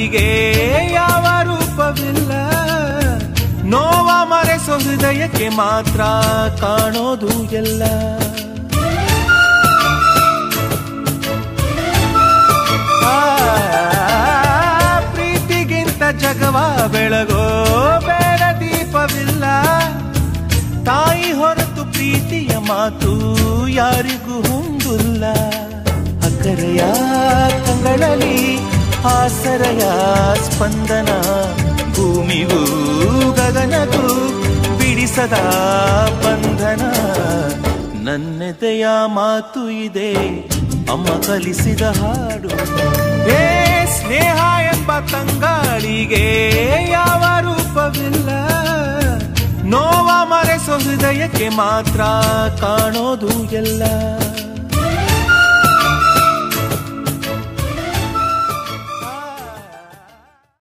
ತಂಗಾಳಿಗೆ ಯಾವ ರೂಪವಿಲ್ಲ ನೋವ ಮರೆಸೋ ಹೃದಯಕ್ಕೆ ಮಾತ್ರ ಕಾಣೋದು ಎಲ್ಲ ಆ, ಪ್ರೀತಿಗಿಂತ ಜಗವ ಬೆಳಗೋ ಬೇಡ ದೀಪವಿಲ್ಲ ತಾಯಿ ಹೊರತು ಪ್ರೀತಿಯ ಮಾತು ಯಾರಿಗೂ ಹೊಂದಿಲ್ಲ ಅಕ್ಕರೆಯ ಕಂಗಳಲ್ಲಿ ಆಸರೆಯ ಸ್ಪಂದನ ಭೂಮಿಗೂ ಗಗನಗೂ ಬಿಡಿಸದ ಬಂಧನ ನನ್ನೆದೆಯ ಮಾತು ಇದೆ ಅಮ್ಮ ಕಲಿಸಿದ ಹಾಡು ಏ ಸ್ನೇಹ ಎಂಬ ತಂಗಾಳಿಗೆ ಯಾವ ರೂಪವಿಲ್ಲ ನೋವ ಮರೆಸೋ ಹೃದಯಕ್ಕೆ ಮಾತ್ರ ಕಾಣೋದು ಎಲ್ಲ